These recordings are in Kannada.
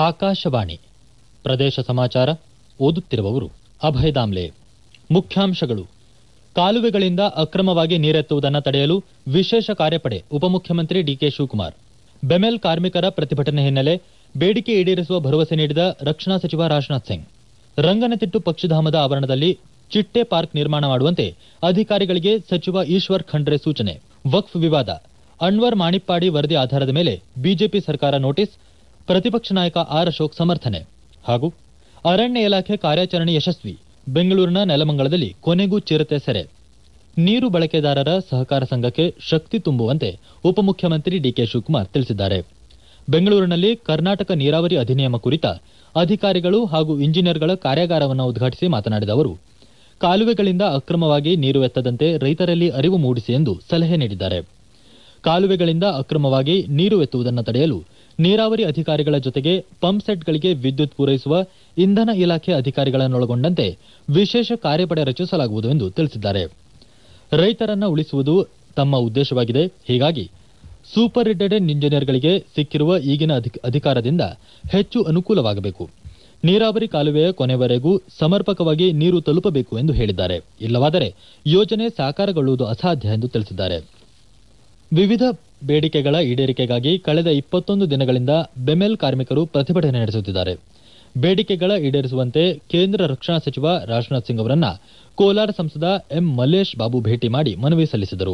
ಆಕಾಶವಾಣಿ ಪ್ರದೇಶ ಸಮಾಚಾರ ಓದುತ್ತಿರುವವರು ಅಭಯ ದಾಮ್ಲೆ ಮುಖ್ಯಾಂಶಗಳು ಕಾಲುವೆಗಳಿಂದ ಅಕ್ರಮವಾಗಿ ನೀರೆತ್ತುವುದನ್ನು ತಡೆಯಲು ವಿಶೇಷ ಕಾರ್ಯಪಡೆ ಉಪಮುಖ್ಯಮಂತ್ರಿ ಡಿಕೆ ಶಿವಕುಮಾರ್ ಬೆಮೆಲ್ ಕಾರ್ಮಿಕರ ಪ್ರತಿಭಟನೆ ಹಿನ್ನೆಲೆ ಬೇಡಿಕೆ ಈಡೇರಿಸುವ ಭರವಸೆ ನೀಡಿದ ರಕ್ಷಣಾ ಸಚಿವ ರಾಜನಾಥ್ ಸಿಂಗ್ ರಂಗನತಿಟ್ಟು ಪಕ್ಷಿಧಾಮದ ಆವರಣದಲ್ಲಿ ಚಿಟ್ಟೆ ಪಾರ್ಕ್ ನಿರ್ಮಾಣ ಮಾಡುವಂತೆ ಅಧಿಕಾರಿಗಳಿಗೆ ಸಚಿವ ಈಶ್ವರ್ ಖಂಡ್ರೆ ಸೂಚನೆ ವಕ್ಫ್ ವಿವಾದ ಅನ್ವರ್ ಮಾಣಿಪ್ಪಾಡಿ ವರದಿ ಆಧಾರದ ಮೇಲೆ ಬಿಜೆಪಿ ಸರ್ಕಾರ ನೋಟಿಸ್ ಪ್ರತಿಪಕ್ಷ ನಾಯಕ ಆರ್ ಅಶೋಕ್ ಸಮರ್ಥನೆ ಹಾಗೂ ಅರಣ್ಯ ಇಲಾಖೆ ಕಾರ್ಯಾಚರಣೆ ಯಶಸ್ವಿ ಬೆಂಗಳೂರಿನ ನೆಲಮಂಗಲದಲ್ಲಿ ಕೊನೆಗೂ ಚಿರತೆ ಸೆರೆ ನೀರು ಬಳಕೆದಾರರ ಸಹಕಾರ ಸಂಘಕ್ಕೆ ಶಕ್ತಿ ತುಂಬುವಂತೆ ಉಪಮುಖ್ಯಮಂತ್ರಿ ಡಿಕೆ ಶಿವಕುಮಾರ್ ತಿಳಿಸಿದ್ದಾರೆ ಬೆಂಗಳೂರಿನಲ್ಲಿ ಕರ್ನಾಟಕ ನೀರಾವರಿ ಅಧಿನಿಯಮ ಕುರಿತ ಅಧಿಕಾರಿಗಳು ಹಾಗೂ ಇಂಜಿನಿಯರ್ಗಳ ಕಾರ್ಯಾಗಾರವನ್ನು ಉದ್ಘಾಟಿಸಿ ಮಾತನಾಡಿದ ಅವರು ಕಾಲುವೆಗಳಿಂದ ಅಕ್ರಮವಾಗಿ ನೀರು ಎತ್ತದಂತೆ ರೈತರಲ್ಲಿ ಅರಿವು ಮೂಡಿಸಿ ಎಂದು ಸಲಹೆ ನೀಡಿದ್ದಾರೆ ಕಾಲುವೆಗಳಿಂದ ಅಕ್ರಮವಾಗಿ ನೀರು ಎತ್ತುವುದನ್ನು ತಡೆಯಲು ನೀರಾವರಿ ಅಧಿಕಾರಿಗಳ ಜೊತೆಗೆ ಪಂಪ್ ಸೆಟ್ಗಳಿಗೆ ವಿದ್ಯುತ್ ಪೂರೈಸುವ ಇಂಧನ ಇಲಾಖೆ ಅಧಿಕಾರಿಗಳನ್ನೊಳಗೊಂಡಂತೆ ವಿಶೇಷ ಕಾರ್ಯಪಡೆ ರಚಿಸಲಾಗುವುದು ಎಂದು ತಿಳಿಸಿದ್ದಾರೆ ರೈತರನ್ನ ಉಳಿಸುವುದು ತಮ್ಮ ಉದ್ದೇಶವಾಗಿದೆ ಹೀಗಾಗಿ ಸೂಪರಿಂಟೆಂಡೆಂಟ್ ಇಂಜಿನಿಯರ್ಗಳಿಗೆ ಸಿಕ್ಕಿರುವ ಈಗಿನ ಅಧಿಕ- ಅಧಿಕಾರದಿಂದ ಹೆಚ್ಚು ಅನುಕೂಲವಾಗಬೇಕು ನೀರಾವರಿ ಕಾಲುವೆಯ ಕೊನೆವರೆಗೂ ಸಮರ್ಪಕವಾಗಿ ನೀರು ತಲುಪಬೇಕು ಎಂದು ಹೇಳಿದ್ದಾರೆ ಇಲ್ಲವಾದರೆ ಯೋಜನೆ ಸಾಕಾರಗೊಳ್ಳುವುದು ಅಸಾಧ್ಯ ಎಂದು ತಿಳಿಸಿದ್ದಾರೆ ವಿವಿಧ ಬೇಡಿಕೆಗಳ ಈಡೇರಿಕೆಗಾಗಿ ಕಳೆದ ಇಪ್ಪತ್ತೊಂದು ದಿನಗಳಿಂದ ಬೆಮೆಲ್ ಕಾರ್ಮಿಕರು ಪ್ರತಿಭಟನೆ ನಡೆಸುತ್ತಿದ್ದಾರೆ ಬೇಡಿಕೆಗಳ ಈಡೇರಿಸುವಂತೆ ಕೇಂದ್ರ ರಕ್ಷಣಾ ಸಚಿವ ರಾಜನಾಥ್ ಸಿಂಗ್ ಅವರನ್ನ ಕೋಲಾರ ಸಂಸದ ಎಂ ಮಲ್ಲೇಶ್ ಬಾಬು ಭೇಟಿ ಮಾಡಿ ಮನವಿ ಸಲ್ಲಿಸಿದರು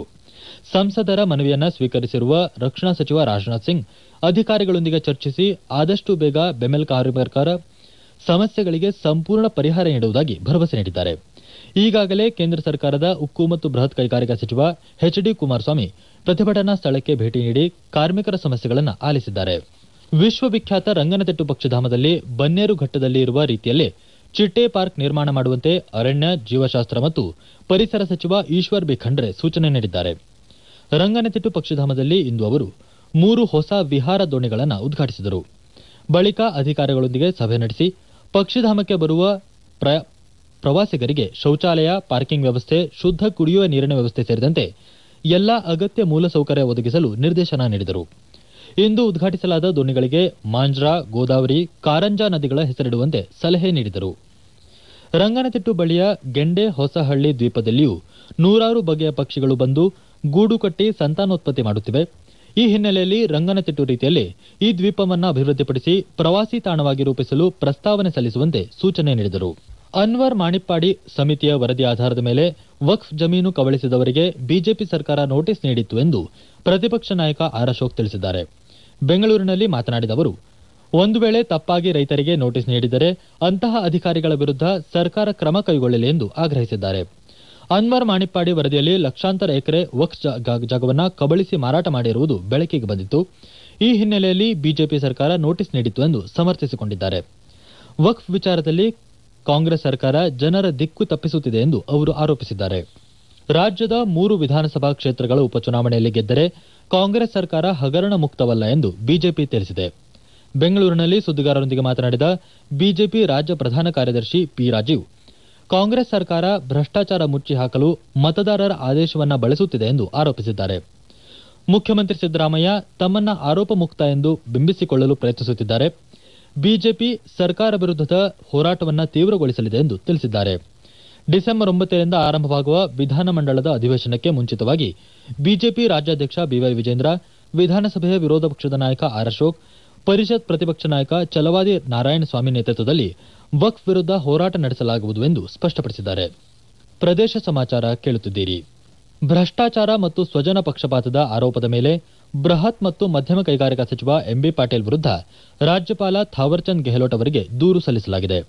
ಸಂಸದರ ಮನವಿಯನ್ನ ಸ್ವೀಕರಿಸಿರುವ ರಕ್ಷಣಾ ಸಚಿವ ರಾಜನಾಥ್ ಸಿಂಗ್ ಅಧಿಕಾರಿಗಳೊಂದಿಗೆ ಚರ್ಚಿಸಿ ಆದಷ್ಟು ಬೇಗ ಬೆಮೆಲ್ ಕಾರ್ಮಿಕರ ಸಮಸ್ಯೆಗಳಿಗೆ ಸಂಪೂರ್ಣ ಪರಿಹಾರ ನೀಡುವುದಾಗಿ ಭರವಸೆ ನೀಡಿದ್ದಾರೆ ಈಗಾಗಲೇ ಕೇಂದ್ರ ಸರ್ಕಾರದ ಉಕ್ಕು ಮತ್ತು ಬೃಹತ್ ಕೈಗಾರಿಕಾ ಸಚಿವ ಎಚ್ ಡಿ ಕುಮಾರಸ್ವಾಮಿ ಪ್ರತಿಭಟನಾ ಸ್ಥಳಕ್ಕೆ ಭೇಟಿ ನೀಡಿ ಕಾರ್ಮಿಕರ ಸಮಸ್ಯೆಗಳನ್ನು ಆಲಿಸಿದ್ದಾರೆ ವಿಶ್ವವಿಖ್ಯಾತ ರಂಗನತಿಟ್ಟು ಪಕ್ಷಿಧಾಮದಲ್ಲಿ ಬನ್ನೇರು ಘಟ್ಟದಲ್ಲಿ ಇರುವ ರೀತಿಯಲ್ಲೇ ಚಿಟ್ಟೆ ಪಾರ್ಕ್ ನಿರ್ಮಾಣ ಮಾಡುವಂತೆ ಅರಣ್ಯ ಜೀವಶಾಸ್ತ್ರ ಮತ್ತು ಪರಿಸರ ಸಚಿವ ಈಶ್ವರ್ ಬಿ ಖಂಡ್ರೆ ಸೂಚನೆ ನೀಡಿದ್ದಾರೆ ರಂಗನತಿಟ್ಟು ಪಕ್ಷಿಧಾಮದಲ್ಲಿ ಇಂದು ಅವರು ಮೂರು ಹೊಸ ವಿಹಾರ ದೋಣಿಗಳನ್ನು ಉದ್ಘಾಟಿಸಿದರು ಬಳಿಕ ಅಧಿಕಾರಿಗಳೊಂದಿಗೆ ಸಭೆ ನಡೆಸಿ ಪಕ್ಷಿಧಾಮಕ್ಕೆ ಬರುವ ಪ್ರ- ಪ್ರವಾಸಿಗರಿಗೆ ಶೌಚಾಲಯ ಪಾರ್ಕಿಂಗ್ ವ್ಯವಸ್ಥೆ ಶುದ್ಧ ಕುಡಿಯುವ ನೀರಿನ ವ್ಯವಸ್ಥೆ ಸೇರಿದಂತೆ ಎಲ್ಲಾ ಅಗತ್ಯ ಮೂಲಸೌಕರ್ಯ ಒದಗಿಸಲು ನಿರ್ದೇಶನ ನೀಡಿದರು ಇಂದು ಉದ್ಘಾಟಿಸಲಾದ ದೋಣಿಗಳಿಗೆ ಮಾಂಜ್ರಾ ಗೋದಾವರಿ ಕಾರಂಜಾ ನದಿಗಳ ಹೆಸರಿಡುವಂತೆ ಸಲಹೆ ನೀಡಿದರು ರಂಗನತಿಟ್ಟು ಬಳಿಯ ಗೆಂಡೆ ಹೊಸಹಳ್ಳಿ ದ್ವೀಪದಲ್ಲಿಯೂ ನೂರಾರು ಬಗೆಯ ಪಕ್ಷಿಗಳು ಬಂದು ಗೂಡು ಕಟ್ಟಿ ಸಂತಾನೋತ್ಪತ್ತಿ ಮಾಡುತ್ತಿವೆ ಈ ಹಿನ್ನೆಲೆಯಲ್ಲಿ ರಂಗನತಿಟ್ಟು ರೀತಿಯಲ್ಲಿ ಈ ದ್ವೀಪವನ್ನ ಅಭಿವೃದ್ಧಿಪಡಿಸಿ ಪ್ರವಾಸಿ ತಾಣವಾಗಿ ರೂಪಿಸಲು ಪ್ರಸ್ತಾವನೆ ಸಲ್ಲಿಸುವಂತೆ ಸೂಚನೆ ನೀಡಿದರು ಅನ್ವರ್ ಮಾಣಿಪ್ಪಾಡಿ ಸಮಿತಿಯ ವರದಿ ಆಧಾರದ ಮೇಲೆ ವಕ್ಫ್ ಜಮೀನು ಕಬಳಿಸಿದವರಿಗೆ ಬಿಜೆಪಿ ಸರ್ಕಾರ ನೋಟಿಸ್ ನೀಡಿತ್ತು ಎಂದು ಪ್ರತಿಪಕ್ಷ ನಾಯಕ ಆರ್ ಅಶೋಕ್ ತಿಳಿಸಿದ್ದಾರೆ ಬೆಂಗಳೂರಿನಲ್ಲಿ ಮಾತನಾಡಿದ ಅವರು ಒಂದು ವೇಳೆ ತಪ್ಪಾಗಿ ರೈತರಿಗೆ ನೋಟಿಸ್ ನೀಡಿದರೆ ಅಂತಹ ಅಧಿಕಾರಿಗಳ ವಿರುದ್ಧ ಸರ್ಕಾರ ಕ್ರಮ ಕೈಗೊಳ್ಳಲಿ ಎಂದು ಆಗ್ರಹಿಸಿದ್ದಾರೆ ಅನ್ವರ್ ಮಾಣಿಪ್ಪಾಡಿ ವರದಿಯಲ್ಲಿ ಲಕ್ಷಾಂತರ ಎಕರೆ ವಕ್ಫ್ ಜಾಗ- ಜಾಗವನ್ನ ಕಬಳಿಸಿ ಮಾರಾಟ ಮಾಡಿರುವುದು ಬೆಳಕಿಗೆ ಬಂದಿತ್ತು ಈ ಹಿನ್ನೆಲೆಯಲ್ಲಿ ಬಿಜೆಪಿ ಸರ್ಕಾರ ನೋಟಿಸ್ ನೀಡಿತ್ತು ಎಂದು ಸಮರ್ಥಿಸಿಕೊಂಡಿದ್ದಾರೆ ವಕ್ಫ್ ವಿಚಾರದಲ್ಲಿ ಕಾಂಗ್ರೆಸ್ ಸರ್ಕಾರ ಜನರ ದಿಕ್ಕು ತಪ್ಪಿಸುತ್ತಿದೆ ಎಂದು ಅವರು ಆರೋಪಿಸಿದ್ದಾರೆ ರಾಜ್ಯದ ಮೂರು ವಿಧಾನಸಭಾ ಕ್ಷೇತ್ರಗಳ ಉಪಚುನಾವಣೆಯಲ್ಲಿ ಗೆದ್ದರೆ ಕಾಂಗ್ರೆಸ್ ಸರ್ಕಾರ ಹಗರಣ ಮುಕ್ತವಲ್ಲ ಎಂದು ಬಿಜೆಪಿ ತಿಳಿಸಿದೆ ಬೆಂಗಳೂರಿನಲ್ಲಿ ಸುದ್ದಿಗಾರರೊಂದಿಗೆ ಮಾತನಾಡಿದ ಬಿಜೆಪಿ ರಾಜ್ಯ ಪ್ರಧಾನ ಕಾರ್ಯದರ್ಶಿ ಪಿ ರಾಜೀವ್ ಕಾಂಗ್ರೆಸ್ ಸರ್ಕಾರ ಭ್ರಷ್ಟಾಚಾರ ಮುಚ್ಚಿ ಹಾಕಲು ಮತದಾರರ ಆದೇಶವನ್ನ ಬಳಸುತ್ತಿದೆ ಎಂದು ಆರೋಪಿಸಿದ್ದಾರೆ ಮುಖ್ಯಮಂತ್ರಿ ಸಿದ್ದರಾಮಯ್ಯ ತಮ್ಮನ್ನ ಆರೋಪ ಮುಕ್ತ ಎಂದು ಬಿಂಬಿಸಿಕೊಳ್ಳಲು ಪ್ರಯತ್ನಿಸುತ್ತಿದ್ದಾರೆ ಬಿಜೆಪಿ ಸರ್ಕಾರ ವಿರುದ್ಧದ ಹೋರಾಟವನ್ನ ತೀವ್ರಗೊಳಿಸಲಿದೆ ಎಂದು ತಿಳಿಸಿದ್ದಾರೆ ಡಿಸೆಂಬರ್ ಒಂಬತ್ತರಿಂದ ಆರಂಭವಾಗುವ ವಿಧಾನಮಂಡಲದ ಅಧಿವೇಶನಕ್ಕೆ ಮುಂಚಿತವಾಗಿ ಬಿಜೆಪಿ ರಾಜ್ಯಾಧ್ಯಕ್ಷ ಬಿವೈ ವಿಜೇಂದ್ರ ವಿಧಾನಸಭೆಯ ವಿರೋಧ ಪಕ್ಷದ ನಾಯಕ ಆರ್ ಅಶೋಕ್ ಪರಿಷತ್ ಪ್ರತಿಪಕ್ಷ ನಾಯಕ ಚಲವಾದಿ ನಾರಾಯಣಸ್ವಾಮಿ ನೇತೃತ್ವದಲ್ಲಿ ವಕ್ಫ್ ವಿರುದ್ಧ ಹೋರಾಟ ನಡೆಸಲಾಗುವುದು ಎಂದು ಸ್ಪಷ್ಟಪಡಿಸಿದ್ದಾರೆ ಪ್ರದೇಶ ಸಮಾಚಾರ ಕೇಳುತ್ತಿದ್ದೀರಿ ಭ್ರಷ್ಟಾಚಾರ ಮತ್ತು ಸ್ವಜನ ಪಕ್ಷಪಾತದ ಆರೋಪದ ಮೇಲೆ ಬೃಹತ್ ಮತ್ತು ಮಧ್ಯಮ ಕೈಗಾರಿಕಾ ಸಚಿವ ಎಂಬಿ ಪಾಟೀಲ್ ವಿರುದ್ಧ ರಾಜ್ಯಪಾಲ ಥಾವರ್ಚಂದ್ ಗೆಹ್ಲೋಟ್ ಅವರಿಗೆ ದೂರು ಸಲ್ಲಿಸಲಾಗಿದೆ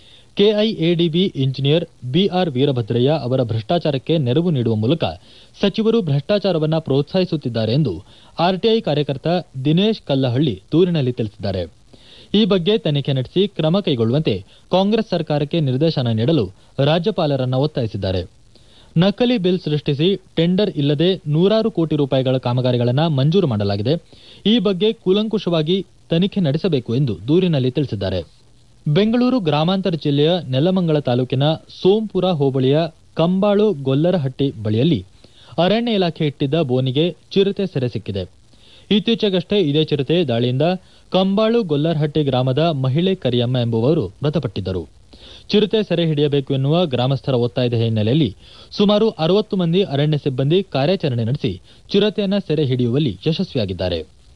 ಕೆಐಎಡಿಬಿ ಇಂಜಿನಿಯರ್ ಬಿಆರ್ ವೀರಭದ್ರಯ್ಯ ಅವರ ಭ್ರಷ್ಟಾಚಾರಕ್ಕೆ ನೆರವು ನೀಡುವ ಮೂಲಕ ಸಚಿವರು ಭ್ರಷ್ಟಾಚಾರವನ್ನ ಪ್ರೋತ್ಸಾಹಿಸುತ್ತಿದ್ದಾರೆ ಎಂದು ಆರ್ಟಿಐ ಕಾರ್ಯಕರ್ತ ದಿನೇಶ್ ಕಲ್ಲಹಳ್ಳಿ ದೂರಿನಲ್ಲಿ ತಿಳಿಸಿದ್ದಾರೆ ಈ ಬಗ್ಗೆ ತನಿಖೆ ನಡೆಸಿ ಕ್ರಮ ಕೈಗೊಳ್ಳುವಂತೆ ಕಾಂಗ್ರೆಸ್ ಸರ್ಕಾರಕ್ಕೆ ನಿರ್ದೇಶನ ನೀಡಲು ರಾಜ್ಯಪಾಲರನ್ನ ಒತ್ತಾಯಿಸಿದ್ದಾರೆ ನಕಲಿ ಬಿಲ್ ಸೃಷ್ಟಿಸಿ ಟೆಂಡರ್ ಇಲ್ಲದೆ ನೂರಾರು ಕೋಟಿ ರೂಪಾಯಿಗಳ ಕಾಮಗಾರಿಗಳನ್ನು ಮಂಜೂರು ಮಾಡಲಾಗಿದೆ ಈ ಬಗ್ಗೆ ಕೂಲಂಕುಷವಾಗಿ ತನಿಖೆ ನಡೆಸಬೇಕು ಎಂದು ದೂರಿನಲ್ಲಿ ತಿಳಿಸಿದ್ದಾರೆ ಬೆಂಗಳೂರು ಗ್ರಾಮಾಂತರ ಜಿಲ್ಲೆಯ ನೆಲಮಂಗಲ ತಾಲೂಕಿನ ಸೋಂಪುರ ಹೋಬಳಿಯ ಕಂಬಾಳು ಗೊಲ್ಲರಹಟ್ಟಿ ಬಳಿಯಲ್ಲಿ ಅರಣ್ಯ ಇಲಾಖೆ ಇಟ್ಟಿದ್ದ ಬೋನಿಗೆ ಚಿರತೆ ಸೆರೆ ಸಿಕ್ಕಿದೆ ಇತ್ತೀಚೆಗಷ್ಟೇ ಇದೇ ಚಿರತೆ ದಾಳಿಯಿಂದ ಕಂಬಾಳು ಗೊಲ್ಲರ್ಹಟ್ಟಿ ಗ್ರಾಮದ ಮಹಿಳೆ ಕರಿಯಮ್ಮ ಎಂಬುವರು ಮೃತಪಟ್ಟಿದ್ದರು ಚಿರತೆ ಸೆರೆ ಹಿಡಿಯಬೇಕು ಎನ್ನುವ ಗ್ರಾಮಸ್ಥರ ಒತ್ತಾಯದ ಹಿನ್ನೆಲೆಯಲ್ಲಿ ಸುಮಾರು ಅರವತ್ತು ಮಂದಿ ಅರಣ್ಯ ಸಿಬ್ಬಂದಿ ಕಾರ್ಯಾಚರಣೆ ನಡೆಸಿ ಚಿರತೆಯನ್ನ ಸೆರೆ ಹಿಡಿಯುವಲ್ಲಿ ಯಶಸ್ವಿಯಾಗಿದ್ದಾರೆ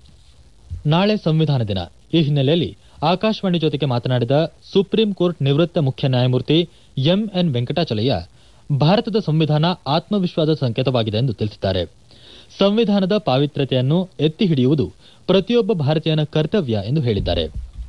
ನಾಳೆ ಸಂವಿಧಾನ ದಿನ ಈ ಹಿನ್ನೆಲೆಯಲ್ಲಿ ಆಕಾಶವಾಣಿ ಜೊತೆಗೆ ಮಾತನಾಡಿದ ಸುಪ್ರೀಂ ಕೋರ್ಟ್ ನಿವೃತ್ತ ಮುಖ್ಯ ನ್ಯಾಯಮೂರ್ತಿ ಎಂಎನ್ ವೆಂಕಟಾಚಲಯ್ಯ ಭಾರತದ ಸಂವಿಧಾನ ಆತ್ಮವಿಶ್ವಾಸದ ಸಂಕೇತವಾಗಿದೆ ಎಂದು ತಿಳಿಸಿದ್ದಾರೆ ಸಂವಿಧಾನದ ಪಾವಿತ್ರ್ಯತೆಯನ್ನು ಎತ್ತಿ ಹಿಡಿಯುವುದು ಪ್ರತಿಯೊಬ್ಬ ಭಾರತೀಯನ ಕರ್ತವ್ಯ ಎಂದು ಹೇಳಿದ್ದಾರೆ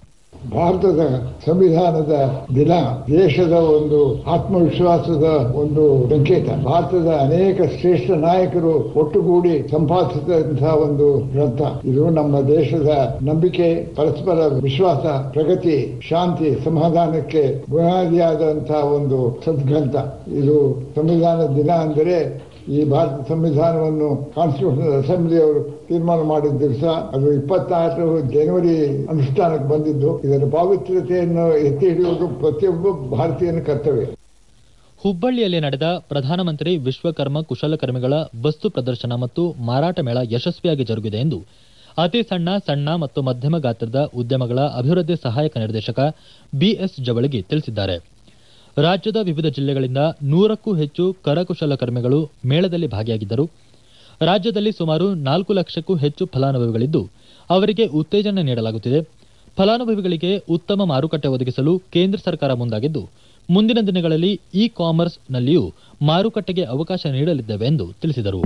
ಭಾರತದ ಸಂವಿಧಾನದ ದಿನ ದೇಶದ ಒಂದು ಆತ್ಮವಿಶ್ವಾಸದ ಒಂದು ಸಂಕೇತ ಭಾರತದ ಅನೇಕ ಶ್ರೇಷ್ಠ ನಾಯಕರು ಒಟ್ಟುಗೂಡಿ ಸಂಪಾದಿಸಿದಂತಹ ಒಂದು ಗ್ರಂಥ ಇದು ನಮ್ಮ ದೇಶದ ನಂಬಿಕೆ ಪರಸ್ಪರ ವಿಶ್ವಾಸ ಪ್ರಗತಿ ಶಾಂತಿ ಸಮಾಧಾನಕ್ಕೆ ಬುನಾದಿಯಾದಂತಹ ಒಂದು ಸದ್ಗ್ರಂಥ ಇದು ಸಂವಿಧಾನ ದಿನ ಅಂದರೆ ಈ ಭಾರತ ಸಂವಿಧಾನವನ್ನು ಕಾನ್ಸ್ಟಿಟ್ಯೂಷನಲ್ ಅಸೆಂಬ್ಲಿ ಅವರು ತೀರ್ಮಾನ ಮಾಡಿದ ದಿವಸ ಅದು ಇಪ್ಪತ್ತಾರು ಜನವರಿ ಅನುಷ್ಠಾನಕ್ಕೆ ಬಂದಿದ್ದು ಇದರ ಪಾವಿತ್ರ್ಯತೆಯನ್ನು ಎತ್ತಿ ಹಿಡಿಯುವುದು ಪ್ರತಿಯೊಬ್ಬ ಭಾರತೀಯನ ಕರ್ತವ್ಯ ಹುಬ್ಬಳ್ಳಿಯಲ್ಲಿ ನಡೆದ ಪ್ರಧಾನಮಂತ್ರಿ ವಿಶ್ವಕರ್ಮ ಕುಶಲಕರ್ಮಿಗಳ ವಸ್ತು ಪ್ರದರ್ಶನ ಮತ್ತು ಮಾರಾಟ ಮೇಳ ಯಶಸ್ವಿಯಾಗಿ ಜರುಗಿದೆ ಎಂದು ಅತಿ ಸಣ್ಣ ಸಣ್ಣ ಮತ್ತು ಮಧ್ಯಮ ಗಾತ್ರದ ಉದ್ಯಮಗಳ ಅಭಿವೃದ್ಧಿ ಸಹಾಯಕ ನಿರ್ದೇಶಕ ಬಿಎಸ್ ಜವಳಗಿ ತಿಳಿಸಿದ್ದಾರೆ ರಾಜ್ಯದ ವಿವಿಧ ಜಿಲ್ಲೆಗಳಿಂದ ನೂರಕ್ಕೂ ಹೆಚ್ಚು ಕರಕುಶಲಕರ್ಮಿಗಳು ಮೇಳದಲ್ಲಿ ಭಾಗಿಯಾಗಿದ್ದರು ರಾಜ್ಯದಲ್ಲಿ ಸುಮಾರು ನಾಲ್ಕು ಲಕ್ಷಕ್ಕೂ ಹೆಚ್ಚು ಫಲಾನುಭವಿಗಳಿದ್ದು ಅವರಿಗೆ ಉತ್ತೇಜನ ನೀಡಲಾಗುತ್ತಿದೆ ಫಲಾನುಭವಿಗಳಿಗೆ ಉತ್ತಮ ಮಾರುಕಟ್ಟೆ ಒದಗಿಸಲು ಕೇಂದ್ರ ಸರ್ಕಾರ ಮುಂದಾಗಿದ್ದು ಮುಂದಿನ ದಿನಗಳಲ್ಲಿ ಇ ಕಾಮರ್ಸ್ ನಲ್ಲಿಯೂ ಮಾರುಕಟ್ಟೆಗೆ ಅವಕಾಶ ನೀಡಲಿದ್ದೇವೆ ಎಂದು ತಿಳಿಸಿದರು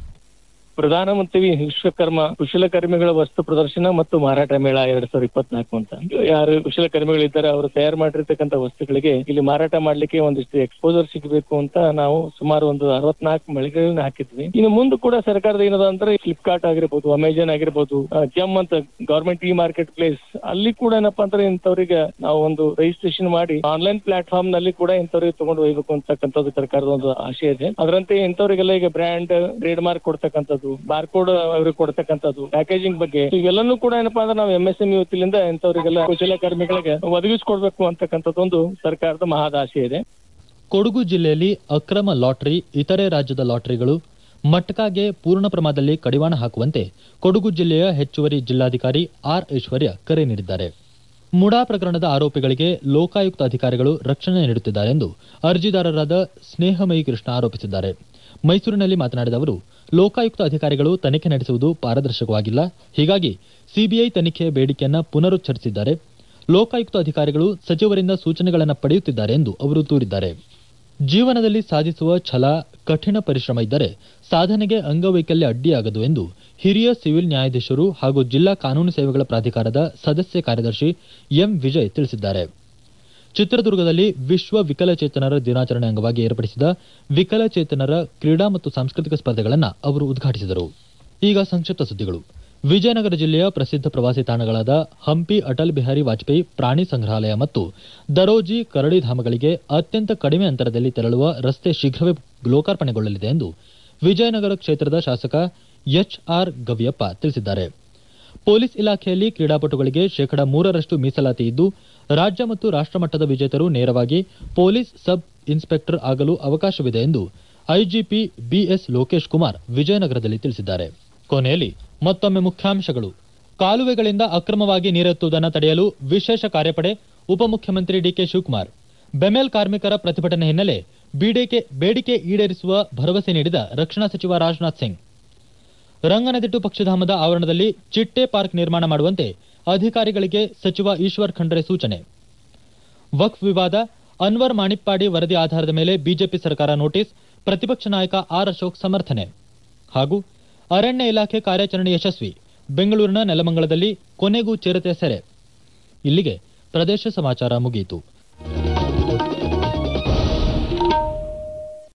ಪ್ರಧಾನಮಂತ್ರಿ ವಿಶ್ವಕರ್ಮ ಕುಶಲಕರ್ಮಿಗಳ ವಸ್ತು ಪ್ರದರ್ಶನ ಮತ್ತು ಮಾರಾಟ ಮೇಳ ಎರಡ್ ಸಾವಿರದ ಇಪ್ಪತ್ನಾಲ್ಕು ಅಂತ ಯಾರು ಕುಶಲಕರ್ಮಿಗಳಿದ್ದಾರೆ ಅವರು ತಯಾರು ಮಾಡಿರ್ತಕ್ಕಂಥ ವಸ್ತುಗಳಿಗೆ ಇಲ್ಲಿ ಮಾರಾಟ ಮಾಡ್ಲಿಕ್ಕೆ ಒಂದಿಷ್ಟು ಎಕ್ಸ್ಪೋಜರ್ ಸಿಗಬೇಕು ಅಂತ ನಾವು ಸುಮಾರು ಒಂದು ಅರವತ್ನಾಲ್ಕು ಮಳಿಗೆಗಳನ್ನ ಹಾಕಿದ್ವಿ ಇನ್ನು ಮುಂದೆ ಕೂಡ ಸರ್ಕಾರದ ಏನದ ಅಂದ್ರೆ ಫ್ಲಿಪ್ಕಾರ್ಟ್ ಆಗಿರ್ಬೋದು ಅಮೆಜಾನ್ ಆಗಿರ್ಬೋದು ಜಮ್ ಅಂತ ಗವರ್ಮೆಂಟ್ ಇ ಮಾರ್ಕೆಟ್ ಪ್ಲೇಸ್ ಅಲ್ಲಿ ಕೂಡ ಏನಪ್ಪಾ ಅಂದ್ರೆ ಇಂಥವ್ರಿಗೆ ನಾವು ಒಂದು ರಿಜಿಸ್ಟ್ರೇಷನ್ ಮಾಡಿ ಆನ್ಲೈನ್ ಪ್ಲಾಟ್ಫಾರ್ಮ್ ನಲ್ಲಿ ಕೂಡ ಇಂಥವ್ರಿಗೆ ತಗೊಂಡು ಹೋಗ್ಬೇಕು ಅಂತಕ್ಕಂಥದ್ದು ಸರ್ಕಾರದ ಒಂದು ಆಶಯ ಇದೆ ಅದರಂತೆ ಇಂಥವ್ರಿಗೆಲ್ಲ ಈಗ ಬ್ರ್ಯಾಂಡ್ ಟ್ರೇಡ್ ಮಾರ್ಕ್ ಕೊಡ್ತಕ್ಕಂಥದ್ದು ಬಾರ್ಕೋಡ್ ಅವ್ರಿಗೆ ಕೊಡ್ತಕ್ಕಂಥದ್ದು ಪ್ಯಾಕೇಜಿಂಗ್ ಬಗ್ಗೆ ಇವೆಲ್ಲನೂ ಕೂಡ ಏನಪ್ಪಾ ಅಂದ್ರೆ ನಾವು ಎಂ ಎಸ್ ಎಂ ವತಿಯಿಂದ ಇಂಥವ್ರಿಗೆಲ್ಲ ಕುಶಲಕರ್ಮಿಗಳಿಗೆ ಒದಗಿಸಿಕೊಡ್ಬೇಕು ಅಂತಕ್ಕಂಥದ್ದು ಒಂದು ಸರ್ಕಾರದ ಮಹದಾಶೆ ಇದೆ ಕೊಡಗು ಜಿಲ್ಲೆಯಲ್ಲಿ ಅಕ್ರಮ ಲಾಟರಿ ಇತರೆ ರಾಜ್ಯದ ಲಾಟರಿಗಳು ಮಟ್ಕಾಗೆ ಪೂರ್ಣ ಪ್ರಮಾಣದಲ್ಲಿ ಕಡಿವಾಣ ಹಾಕುವಂತೆ ಕೊಡಗು ಜಿಲ್ಲೆಯ ಹೆಚ್ಚುವರಿ ಜಿಲ್ಲಾಧಿಕಾರಿ ಆರ್ ಐಶ್ವರ್ಯ ಕರೆ ನೀಡಿದ್ದಾರೆ ಮುಡಾ ಪ್ರಕರಣದ ಆರೋಪಿಗಳಿಗೆ ಲೋಕಾಯುಕ್ತ ಅಧಿಕಾರಿಗಳು ರಕ್ಷಣೆ ನೀಡುತ್ತಿದ್ದಾರೆ ಎಂದು ಅರ್ಜಿದಾರರಾದ ಸ್ನೇಹಮಯಿ ಕೃಷ್ಣ ಆರೋಪಿಸಿದ್ದಾರೆ ಮೈಸೂರಿನಲ್ಲಿ ಮಾತನಾಡಿದ ಅವರು ಲೋಕಾಯುಕ್ತ ಅಧಿಕಾರಿಗಳು ತನಿಖೆ ನಡೆಸುವುದು ಪಾರದರ್ಶಕವಾಗಿಲ್ಲ ಹೀಗಾಗಿ ಸಿಬಿಐ ತನಿಖೆಯ ಬೇಡಿಕೆಯನ್ನ ಪುನರುಚ್ಚರಿಸಿದ್ದಾರೆ ಲೋಕಾಯುಕ್ತ ಅಧಿಕಾರಿಗಳು ಸಚಿವರಿಂದ ಸೂಚನೆಗಳನ್ನು ಪಡೆಯುತ್ತಿದ್ದಾರೆ ಎಂದು ಅವರು ದೂರಿದ್ದಾರೆ ಜೀವನದಲ್ಲಿ ಸಾಧಿಸುವ ಛಲ ಕಠಿಣ ಪರಿಶ್ರಮ ಇದ್ದರೆ ಸಾಧನೆಗೆ ಅಂಗವೈಕಲ್ಯ ಅಡ್ಡಿಯಾಗದು ಎಂದು ಹಿರಿಯ ಸಿವಿಲ್ ನ್ಯಾಯಾಧೀಶರು ಹಾಗೂ ಜಿಲ್ಲಾ ಕಾನೂನು ಸೇವೆಗಳ ಪ್ರಾಧಿಕಾರದ ಸದಸ್ಯ ಕಾರ್ಯದರ್ಶಿ ಎಂ ವಿಜಯ್ ತಿಳಿಸಿದ್ದಾರೆ ಚಿತ್ರದುರ್ಗದಲ್ಲಿ ವಿಶ್ವ ವಿಕಲಚೇತನರ ದಿನಾಚರಣೆ ಅಂಗವಾಗಿ ಏರ್ಪಡಿಸಿದ ವಿಕಲಚೇತನರ ಕ್ರೀಡಾ ಮತ್ತು ಸಾಂಸ್ಕೃತಿಕ ಸ್ಪರ್ಧೆಗಳನ್ನು ಅವರು ಉದ್ಘಾಟಿಸಿದರು ಈಗ ಸಂಕ್ಷಿಪ್ತ ಸುದ್ದಿಗಳು ವಿಜಯನಗರ ಜಿಲ್ಲೆಯ ಪ್ರಸಿದ್ಧ ಪ್ರವಾಸಿ ತಾಣಗಳಾದ ಹಂಪಿ ಅಟಲ್ ಬಿಹಾರಿ ವಾಜಪೇಯಿ ಪ್ರಾಣಿ ಸಂಗ್ರಹಾಲಯ ಮತ್ತು ದರೋಜಿ ಕರಡಿಧಾಮಗಳಿಗೆ ಅತ್ಯಂತ ಕಡಿಮೆ ಅಂತರದಲ್ಲಿ ತೆರಳುವ ರಸ್ತೆ ಶೀಘ್ರವೇ ಲೋಕಾರ್ಪಣೆಗೊಳ್ಳಲಿದೆ ಎಂದು ವಿಜಯನಗರ ಕ್ಷೇತ್ರದ ಶಾಸಕ ಎಚ್ಆರ್ ಗವಿಯಪ್ಪ ತಿಳಿಸಿದ್ದಾರೆ ಪೊಲೀಸ್ ಇಲಾಖೆಯಲ್ಲಿ ಕ್ರೀಡಾಪಟುಗಳಿಗೆ ಶೇಕಡಾ ಮೂರರಷ್ಟು ಮೀಸಲಾತಿ ಇದ್ದು ರಾಜ್ಯ ಮತ್ತು ರಾಷ್ಟ್ರಮಟ್ಟದ ವಿಜೇತರು ನೇರವಾಗಿ ಪೊಲೀಸ್ ಸಬ್ ಇನ್ಸ್ಪೆಕ್ಟರ್ ಆಗಲು ಅವಕಾಶವಿದೆ ಎಂದು ಐಜಿಪಿ ಬಿಎಸ್ ಲೋಕೇಶ್ ಕುಮಾರ್ ವಿಜಯನಗರದಲ್ಲಿ ತಿಳಿಸಿದ್ದಾರೆ ಕೊನೆಯಲ್ಲಿ ಮತ್ತೊಮ್ಮೆ ಮುಖ್ಯಾಂಶಗಳು ಕಾಲುವೆಗಳಿಂದ ಅಕ್ರಮವಾಗಿ ನೀರೆತ್ತುವುದನ್ನು ತಡೆಯಲು ವಿಶೇಷ ಕಾರ್ಯಪಡೆ ಉಪಮುಖ್ಯಮಂತ್ರಿ ಡಿಕೆ ಶಿವಕುಮಾರ್ ಬೆಮೆಲ್ ಕಾರ್ಮಿಕರ ಪ್ರತಿಭಟನೆ ಹಿನ್ನೆಲೆ ಬಿಡಿಕೆ ಬೇಡಿಕೆ ಈಡೇರಿಸುವ ಭರವಸೆ ನೀಡಿದ ರಕ್ಷಣಾ ಸಚಿವ ರಾಜನಾಥ್ ಸಿಂಗ್ ರಂಗನದಿಟ್ಟು ಪಕ್ಷಧಾಮದ ಆವರಣದಲ್ಲಿ ಚಿಟ್ಟೆ ಪಾರ್ಕ್ ನಿರ್ಮಾಣ ಮಾಡುವಂತೆ ಅಧಿಕಾರಿಗಳಿಗೆ ಸಚಿವ ಈಶ್ವರ್ ಖಂಡ್ರೆ ಸೂಚನೆ ವಕ್ಫ್ ವಿವಾದ ಅನ್ವರ್ ಮಾಣಿಪ್ಪಾಡಿ ವರದಿ ಆಧಾರದ ಮೇಲೆ ಬಿಜೆಪಿ ಸರ್ಕಾರ ನೋಟಿಸ್ ಪ್ರತಿಪಕ್ಷ ನಾಯಕ ಆರ್ ಅಶೋಕ್ ಸಮರ್ಥನೆ ಹಾಗೂ ಅರಣ್ಯ ಇಲಾಖೆ ಕಾರ್ಯಾಚರಣೆ ಯಶಸ್ವಿ ಬೆಂಗಳೂರಿನ ನೆಲಮಂಗಲದಲ್ಲಿ ಕೊನೆಗೂ ಚಿರತೆ ಸೆರೆ ಇಲ್ಲಿಗೆ ಪ್ರದೇಶ ಸಮಾಚಾರ ಮುಗಿಯಿತು